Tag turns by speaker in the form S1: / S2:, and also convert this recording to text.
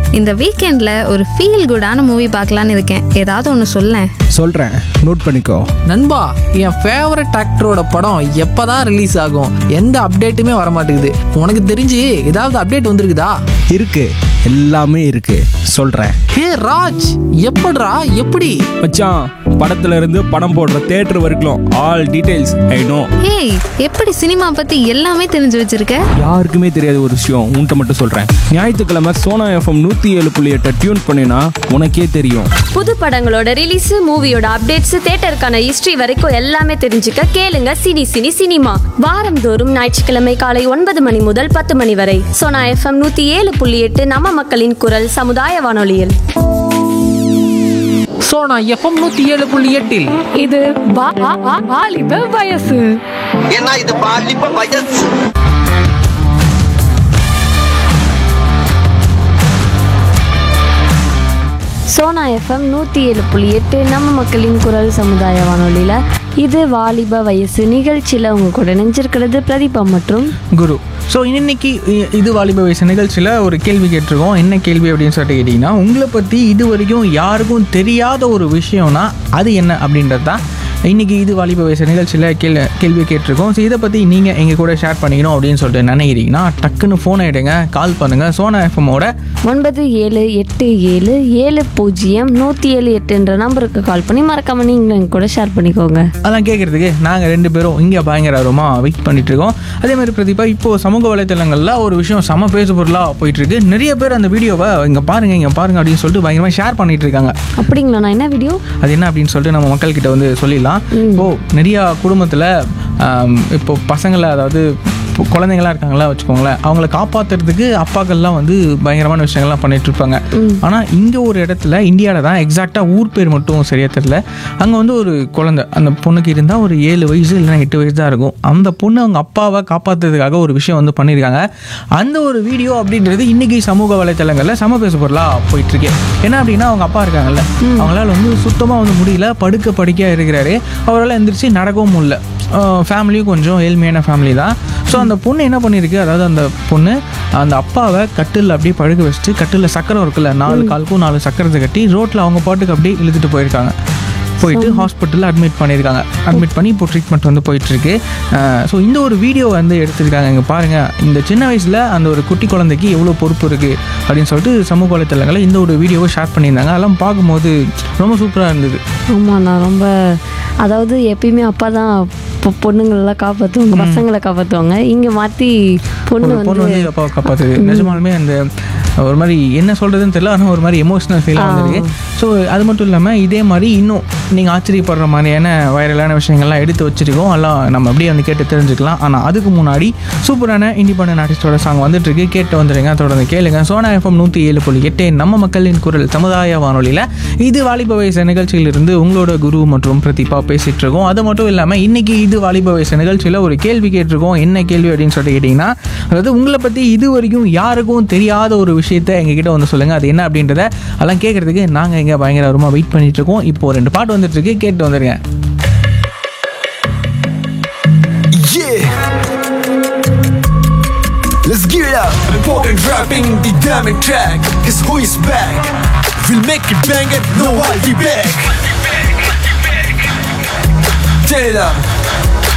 S1: இந்த வீக்கெண்டில் ஒரு ஃபீல் குடான மூவி பார்க்கலான்னு இருக்கேன் ஏதாவது ஒன்று சொல்லேன்
S2: சொல்கிறேன் நோட் பண்ணிக்கோ
S3: நண்பா என் ஃபேவரட் ஆக்டரோட படம் எப்பதான் ரிலீஸ் ஆகும் எந்த அப்டேட்டுமே வர மாட்டேங்குது உனக்கு தெரிஞ்சு ஏதாவது அப்டேட் வந்திருக்குதா
S2: இருக்கு எல்லாமே இருக்கு சொல்கிறேன்
S3: ஹே ராஜ் எப்படிடா எப்படி
S2: மச்சான் படத்துல இருந்து படம் போடுற தேட்டர் வரைக்கும் ஆல் டீடைல்ஸ் ஐ நோ
S1: ஏய் எப்படி சினிமா பற்றி எல்லாமே தெரிஞ்சு வச்சிருக்க
S2: யாருக்குமே தெரியாத ஒரு விஷயம் உன்கிட்ட மட்டும் சொல்கிறேன் ஞாயிற்றுக்கிழமை சோனா எஃப்எம் நூற்றி ஏழு புள்ளி எட்டை டியூன் பண்ணினா உனக்கே தெரியும்
S4: புது படங்களோட ரிலீஸ் மூவியோட அப்டேட்ஸ் தேட்டருக்கான ஹிஸ்டரி வரைக்கும் எல்லாமே தெரிஞ்சுக்க கேளுங்க சினி சினி சினிமா வாரந்தோறும் ஞாயிற்றுக்கிழமை காலை ஒன்பது மணி முதல் பத்து மணி வரை சோனா எஃப்எம் நூத்தி ஏழு புள்ளி எட்டு நம்ம மக்களின் குரல் சமுதாய வானொலியில்
S3: ஸோ நான் எஃப்எம் நூற்றி ஏழு புள்ளி எட்டில்
S5: இது வா- வா- வா- வாலிப வயசு
S6: ஏன்னா இது பாலிப்ப வயசு
S4: சோனா எஃப்எம் நூத்தி ஏழு புள்ளி எட்டு நம்ம மக்களின் குரல் சமுதாய வானொலியில இது வாலிப வயசு நிகழ்ச்சியில உங்க கூட நினைஞ்சிருக்கிறது பிரதீபா மற்றும்
S7: குரு ஸோ இன்னைக்கு இ- இது வாலிப வயசு நிகழ்ச்சியில் ஒரு கேள்வி கேட்டிருக்கோம் என்ன கேள்வி அப்படின்னு சொல்லிட்டு கேட்டிங்கன்னா உங்களை பற்றி இது வரைக்கும் யாருக்கும் தெரியாத ஒரு விஷயம்னா அது என்ன அப்படின்றது தான் இன்னைக்கு இது வாலிப வயசு நிகழ்ச்சியில் கேள் கேள்வி கேட்டிருக்கோம் ஸோ இதை பற்றி நீங்கள் எங்கள் கூட ஷேர் பண்ணிக்கணும் அப்படின்னு சொல்லிட்டு நினைக்கிறீங்கன்னா டக்குன்னு ஃபோன் எடுங்க கால் பண்ணுங்கள் சோனா எஃப்எம்மோட
S4: ஒன்பது ஏழு எட்டு ஏழு ஏழு பூஜ்ஜியம் நூற்றி ஏழு எட்டுன்ற நம்பருக்கு கால் பண்ணி மறக்காம நீங்களும் எங்க கூட ஷேர் பண்ணிக்கோங்க
S7: அதெல்லாம் கேட்குறதுக்கு நாங்கள் ரெண்டு பேரும் இங்கே பயங்கரமாக வெயிட் பண்ணிட்டு இருக்கோம் அதே மாதிரி பிரதீபா இப்போ சமூக வலைத்தளங்களில் ஒரு விஷயம் சம பேசு பொருளாக போயிட்டு இருக்கு நிறைய பேர் அந்த வீடியோவை இங்கே பாருங்க இங்கே பாருங்க அப்படின்னு சொல்லிட்டு பயங்கரமாக ஷேர் பண்ணிட்டு இருக்காங்க
S4: அப்படிங்களா நான் என்ன வீடியோ
S7: அது என்ன அப்படின்னு சொல்லிட்டு நம்ம மக்கள்கிட்ட வந்து சொல்லிடலாம் இப்போ நிறையா குடும்பத்தில் இப்போ பசங்களை அதாவது இப்போ குழந்தைங்களா இருக்காங்களா வச்சுக்கோங்களேன் அவங்கள காப்பாத்துறதுக்கு அப்பாக்கள்லாம் வந்து பயங்கரமான விஷயங்கள்லாம் பண்ணிட்டு இருப்பாங்க ஆனால் இங்கே ஒரு இடத்துல இந்தியாவில் தான் எக்ஸாக்டாக ஊர் பேர் மட்டும் சரியா தெரியல அங்கே வந்து ஒரு குழந்தை அந்த பொண்ணுக்கு இருந்தால் ஒரு ஏழு வயசு இல்லைன்னா எட்டு வயசு தான் இருக்கும் அந்த பொண்ணு அவங்க அப்பாவை காப்பாற்றுறதுக்காக ஒரு விஷயம் வந்து பண்ணியிருக்காங்க அந்த ஒரு வீடியோ அப்படின்றது இன்னைக்கு சமூக வலைத்தளங்களில் சம பேசு பொருளாக போயிட்டு இருக்கு என்ன அப்படின்னா அவங்க அப்பா இருக்காங்கல்ல அவங்களால வந்து சுத்தமாக வந்து முடியல படுக்க படிக்க இருக்கிறாரு அவரால் எந்திரிச்சு நடக்கவும் முடியல ஃபேமிலியும் கொஞ்சம் ஏழ்மையான ஃபேமிலி தான் ஸோ அந்த பொண்ணு என்ன பண்ணியிருக்கு அதாவது அந்த பொண்ணு அந்த அப்பாவை கட்டில் அப்படியே படுக்க வச்சுட்டு கட்டில் சக்கரம் இருக்குல்ல நாலு காலுக்கும் நாலு சக்கரத்தை கட்டி ரோட்டில் அவங்க பாட்டுக்கு அப்படியே இழுத்துட்டு போயிருக்காங்க போயிட்டு ஹாஸ்பிட்டலில் அட்மிட் பண்ணியிருக்காங்க அட்மிட் பண்ணி இப்போ ட்ரீட்மெண்ட் வந்து போயிட்டுருக்கு ஸோ இந்த ஒரு வீடியோ வந்து எடுத்திருக்காங்க இங்கே பாருங்கள் இந்த சின்ன வயசில் அந்த ஒரு குட்டி குழந்தைக்கு எவ்வளோ பொறுப்பு இருக்குது அப்படின்னு சொல்லிட்டு சமூக வலைத்தளங்களில் இந்த ஒரு வீடியோவை ஷேர் பண்ணியிருந்தாங்க அதெல்லாம் பார்க்கும்போது ரொம்ப சூப்பராக இருந்தது
S4: ஆமாம் நான் ரொம்ப அதாவது எப்பயுமே அப்பா தான் பொ- பொண்ணுங்களெல்லாம் காப்பாற்றுவாங்க பசங்களை காப்பாற்றுவாங்க இங்கே மாற்றி பொண்ணு
S7: ஒரு பொண்ணு
S4: வந்து
S7: வந்து அப்பாவை காப்பாத்துது நிஜமாலுமே அந்த ஒரு மாதிரி என்ன சொல்றதுன்னு தெரியல ஆனால் ஒரு மாதிரி எமோஷனல் ஃபீலாக வந்திருக்கு ஸோ அது மட்டும் இல்லாமல் இதே மாதிரி இன்னும் நீங்கள் ஆச்சரியப்படுற மாதிரியான வைரலான விஷயங்கள்லாம் எடுத்து வச்சிருக்கோம் எல்லாம் நம்ம அப்படியே வந்து கேட்டு தெரிஞ்சுக்கலாம் ஆனால் அதுக்கு முன்னாடி சூப்பரான இண்டிபெண்டன்ட் ஆர்டிஸ்டோட சாங் வந்துட்டு இருக்கு கேட்டு வந்துடுங்க தொடர்ந்து கேளுங்க சோனா எஃப்எம் நூற்றி ஏழு புள்ளி எட்டு நம்ம மக்களின் குரல் சமுதாய வானொலியில் இது வாலிப வயசு நிகழ்ச்சியிலிருந்து உங்களோட குரு மற்றும் பிரதீபா பேசிட்டு இருக்கோம் அது மட்டும் இல்லாமல் இன்னைக்கு இது வாலிப வயசு நிகழ்ச்சியில் ஒரு கேள்வி கேட்டிருக்கோம் என்ன கேள்வி அப்படின்னு சொல்லிட்டு கேட்டிங்கன்னா அதாவது உங்களை பற்றி இது வரைக்கும் யாருக்கும் தெரியாத ஒரு விஷயத்த எங்ககிட்ட வந்து சொல்லுங்கள் அது என்ன அப்படின்றத அதெல்லாம் கேட்குறதுக்கு நாங்கள் எங்கே பயங்கரமாக வெயிட் பண்ணிட்டு இருக்கோம் இப்போ ரெண்டு பாட்டு வந்துட்டு இருக்கு கேட்டு வந்துருங்க
S8: Yeah. Let's get it up. Important rapping the dynamic track. Cause who is back? We'll make it bang it, no I'll be back. Turn it up.